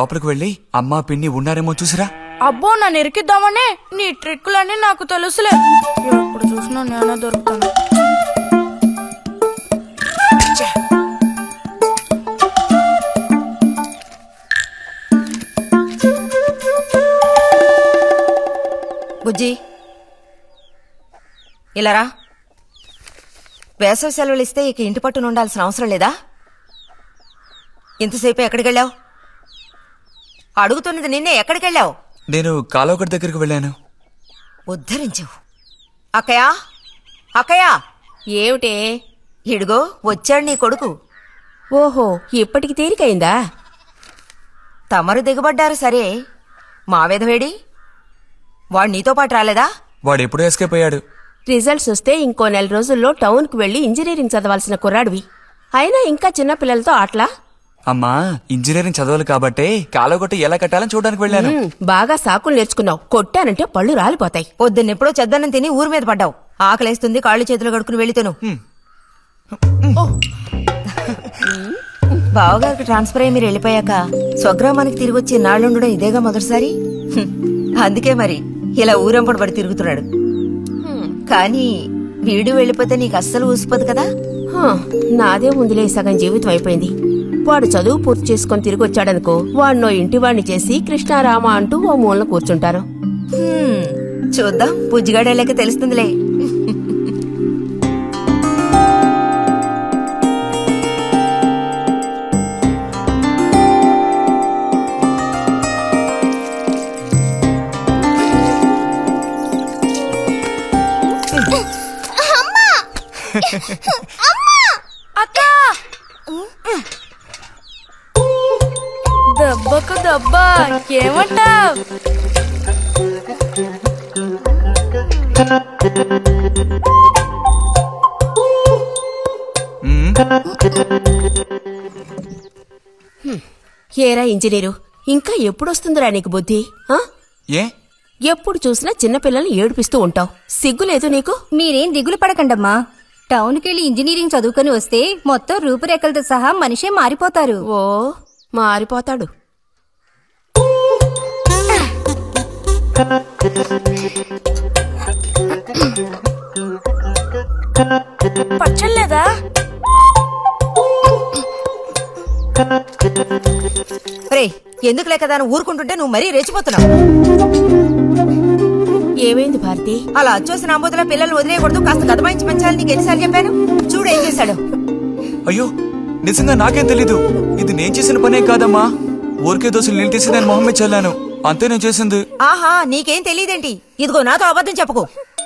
లోపలికి వెళ్ళి అమ్మా పిన్ని ఉన్నారేమో చూసిరా అబ్బో నన్ను ఇరికిద్దామని నీ ట్రిక్కులన్నీ నాకు తెలుసులే ఎప్పుడు చూసినా నేనే దొరుకుతాను బుజ్జి ఇలారా వేసవి సెలవులు ఇస్తే ఇక ఇంటి పట్టున ఉండాల్సిన అవసరం లేదా ఇంతసేపు ఎక్కడికెళ్ళావు అడుగుతున్నది నిన్నే ఎక్కడికెళ్ళావు నేను కాలోకటి దగ్గరికి వెళ్ళాను ఉద్ధరించావు అక్కయా అక్కయా ఏమిటే ఇడుగో వచ్చాడు నీ కొడుకు ఓహో ఇప్పటికి తేలికైందా తమరు దిగబడ్డారు సరే మా విధవేడి వాడు నీతో పాటు రాలేదా వాడు ఎప్పుడూ ఎస్కేప్ అయ్యాడు రిజల్ట్స్ వస్తే ఇంకో నెల రోజుల్లో టౌన్కు వెళ్లి ఇంజనీరింగ్ చదవాల్సిన కుర్రాడివి అయినా ఇంకా చిన్న పిల్లలతో ఆటలా అమ్మా ఇంజనీరింగ్ చదవాలి కాబట్టే కాలోగొట్టి ఎలా కట్టాలని చూడడానికి వెళ్ళాను ఉమ్, బాగా సాకులు నేర్చుకున్నావు కొట్టానంటే పళ్ళు రాలిపోతాయి పొద్దున్నెప్పుడో చెద్దన్నం తిని ఊరి మీద పడ్డావు ఆకలేస్తుంది కాళ్ళు చేతులు కడుక్కుని వెళ్ళితేను బావగారికి ట్రాన్స్ఫర్ అయ్యి మీరు వెళ్ళిపోయాక స్వగ్రామానికి తిరిగి వచ్చి నాళ్ళుండడం ఇదేగా మొదటిసారి హ్మ్. అందుకే మరి ఇలా ఊరంపడి పడి తిరుగుతున్నాడు కానీ వీడు వెళ్ళిపోతే నీకు అస్సలు ఊసిపోదు కదా హా, నాదే ఉందిలే సగం జీవితం అయిపోయింది వాడు చదువు పూర్తి చేసుకొని తిరిగి వచ్చాడనుకో వాడినో ఇంటి వాడిని చేసి కృష్ణారామ అంటూ ఓ మూలన కూర్చుంటారు హ్మ్. చూద్దాం బుజ్జిగాడు వెళ్ళాక తెలుస్తుందిలే అక్క దెబ్బకు దెబ్బ ఏమంటావ్ మ్మ్. ఏరా ఇంజనీరు ఇంకా ఎప్పుడొస్తుందిరా నీకు బుద్ధి ఆ? ఏ ఎప్పుడు చూసినా చిన్నపిల్లల్ని ఏడిపిస్తూ ఉంటావు సిగ్గులేదు నీకు మీరేం దిగులు పడకండమ్మా టౌన్కెళ్ళి ఇంజనీరింగ్ చదువుకొని వస్తే మొత్తం రూపురేఖలతో సహా మనిషే మారిపోతారు ఓ మారిపోతాడు పచ్చలేదా రే ఎందుకులే కదా అని ఊరుకుంటుంటే నువ్వు మరీ రెచ్చిపోతున్నావు ఏమైంది భారతి అలా అచ్చోసిన ఆంబోతుల పిల్లలు వదిలేయకూడదు కాస్త గదమాయించి పెంచాలని నీకు ఎన్నిసార్లు చెప్పాను చూడు ఏం చేశాడు అయ్యో నిజంగా నాకేం తెలీదు ఇది నేను చేసిన పనే కాదమ్మా ఊరికే దోశలు నేను తీసి దాని మొహం మీద చల్లాను అంతే నేను చేసింది ఆహా నీకేం తెలియదేంటి ఇదిగో నాతో అబద్ధం చెప్పకు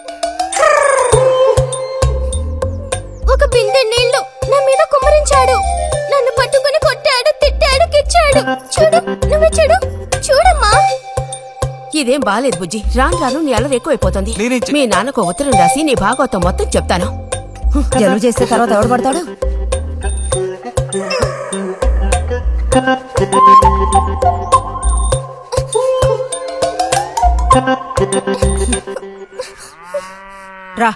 ఒక బిందె నీళ్లు నా మీద కుమ్మరించాడు నన్ను పట్టుకుని కొట్టాడు తిట్టాడు కిచ్చాడు చూడు నువ్వు చూడు చూడమ్మా ఇదేం బాలేదు బుజ్జి రాను రాను నీ అల్లరి ఎక్కువైపోతుంది నేనేం చే- మీ నాన్నకు ఉత్తరం రాసి నీ భాగవతం మొత్తం చెప్తాను జలుబు చేస్తే తర్వాత ఎవడు పడతాడు రా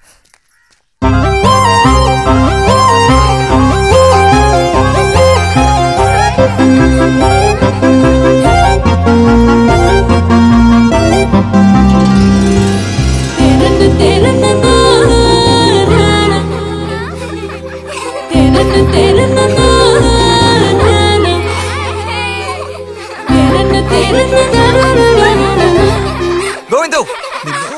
గోవిందు నిన్ను-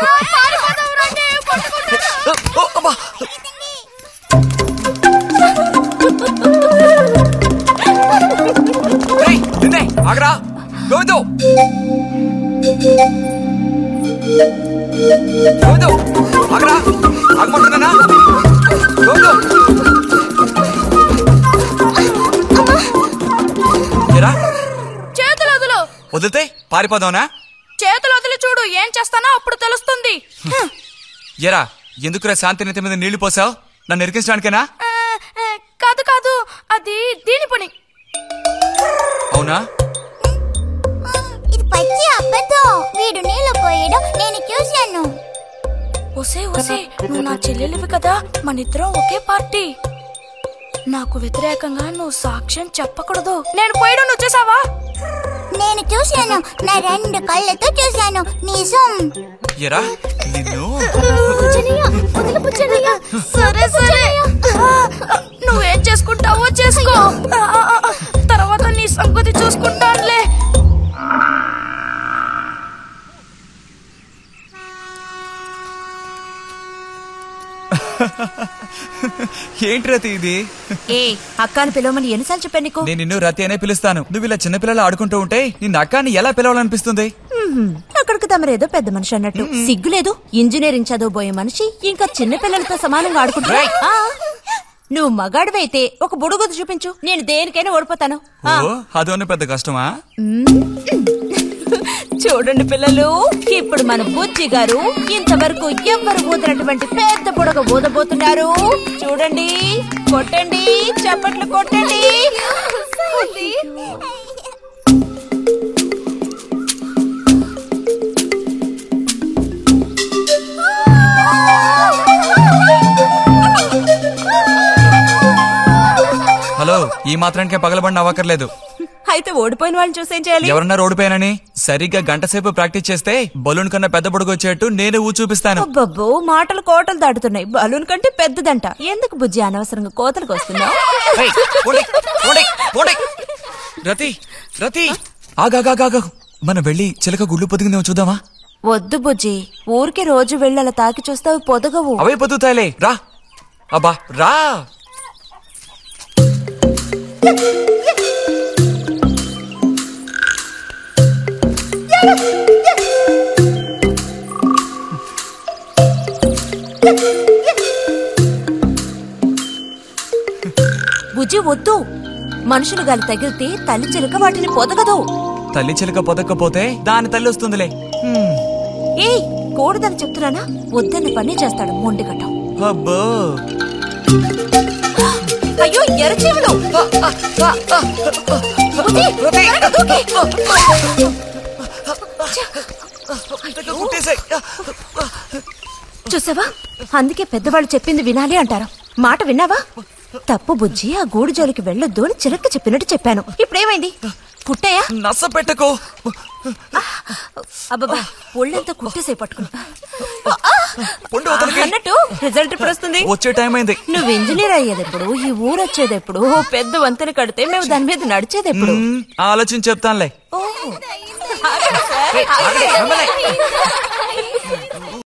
ఓ, అమ్మా. రేయ్, నిన్నే, ఆగరా గోవిందు గోవిందు ఆగరా ఆగమంటున్నానా గోవిందు ఏరా చేతులు వదులు వదిలితే పారిపోదావునా చేతులు వదిలి చూడు ఏం చేస్తానో అప్పుడు తెలుస్తుంది హ్మ్. ఎరా ఎందుకురా శాంతి నెత్తి మీద నీళ్లు పోసావు నన్ను ఎరికించడానికేనా ఆ, ఆ, కాదు కాదు అది దీని పని అవునా ఇది పచ్చి అబద్ధం వీడు నీళ్ళు పోయడం నేను చూశాను ఒసే ఒసే నువ్వు నా చెల్లెలివి కదా మన ఇద్దరం ఒకే పార్టీ నాకు వ్యతిరేకంగా నువ్వు సాక్ష్యం చెప్పకూడదు నేను పోయడం నువ్వు చూసావా నేను చూశాను నా రెండు కళ్ళతో చూశాను నిజం ఎరా నిన్ను సరే సరే నువ్వేం చేసుకుంటావో చేసుకో ఆ, ఆ, ఆ, తర్వాత నీ సంగతి చూసుకుంటానులే ఏంటి రతి ఇది ఏ అక్కాని పిలవమని ఎన్నిసార్లు చెప్పాను నీకు నేను నిన్ను రతి అనే పిలుస్తాను నువ్వు ఇలా చిన్నపిల్లలు ఆడుకుంటూ ఉంటే నిన్న అక్కాన్ని ఎలా పిలవాలనిపిస్తుంది మ్మ్. అక్కడికి తమరేదో పెద్ద మనిషి అన్నట్టు సిగ్గులేదు ఇంజనీరింగ్ చదవబోయే మనిషి ఇంకా చిన్న పిల్లలతో సమానంగా ఆడుకుంటా ఆ. నువ్వు మగాడివైతే ఒక బుడుగుద్దు చూపించు నేను దేనికైనా ఓడిపోతాను ఆ. ఓ అదోనే పెద్ద కష్టమా చూడండి పిల్లలు ఇప్పుడు మన బుజ్జి గారు ఇంతవరకు ఎవ్వరు ఊదినటువంటి పెద్ద బుడగ ఊదబోతున్నారు చూడండి కొట్టండి చప్పట్లు కొట్టండి హలో ఈ మాత్రానికే పగలబడిన అవ్వకర్లేదు అయితే ఓడిపోయిన వాళ్ళని చూసేం చేయాలి ఎవరన్నా రోడ్డుపైనని సరిగ్గా గంట సేపు ప్రాక్టీస్ చేస్తే బలూన్ కన్నా పెద్ద బుడగ వచ్చేట్టు నేనే ఊ చూపిస్తాను అబ్బబ్బో మాటలు కోటలు దాటుతున్నాయి బలూన్ కంటే పెద్దదంట ఎందుకు బుజ్జి అనవసరంగా కోతలకు వస్తున్నావు ఏయ్, పోండి, పోండి, పోండి. రతి రతి ఆగాగాగా మనం వెళ్ళి చిలక గుళ్ళు పొదిగిందేమో చూద్దామా వద్దు బుజ్జి ఊరికి రోజు వెళ్ళి అలా తాకి చూస్తావు పొదగవు అవే పొద్దుతాయిలే రా అబ్బా రా బుజ్జి వద్దు మనుషులు గాలి తగిలితే తల్లి చిలక వాటిని పొదగదు తల్లి చిలక పొదక్కపోతే దాని తల్లి వస్తుందిలే హ్మ్. ఏయ్ కూడదని చెప్తున్నానా వద్దన్న పని చేస్తాడు మొండి గట్టం అబ్బో అయ్యో ఎర్రచీమలు బుజ్జి, త్వరగా దూకి. కుట్టేసాయి. చూసావా అందుకే పెద్దవాళ్ళు చెప్పింది వినాలి అంటారు మాట విన్నావా తప్పు బుజ్జి ఆ గూడు జోలికి వెళ్ళొద్దు అని చిలక్క చెప్పినట్టు చెప్పాను ఇప్పుడేమైంది కుట్టాయా నస పెట్టకు అబ్బబ్బా ఒళ్ళంతా కుట్టేసే పట్టుకుని పొండి అవతలకి. అన్నట్టు రిజల్ట్ ఇప్పుడు వస్తుంది వచ్చే టైం అయింది నువ్వు ఇంజనీర్ అయ్యేది ఎప్పుడు ఈ ఊరు వచ్చేది ఎప్పుడు ఓ పెద్ద వంతెన కడితే మేము దాని మీద నడిచేది ఎప్పుడు హ్మ్, ఆలోచించి చెప్తానులే ఓహో. ఏయ్, ఆగండి, మిమ్మల్ని.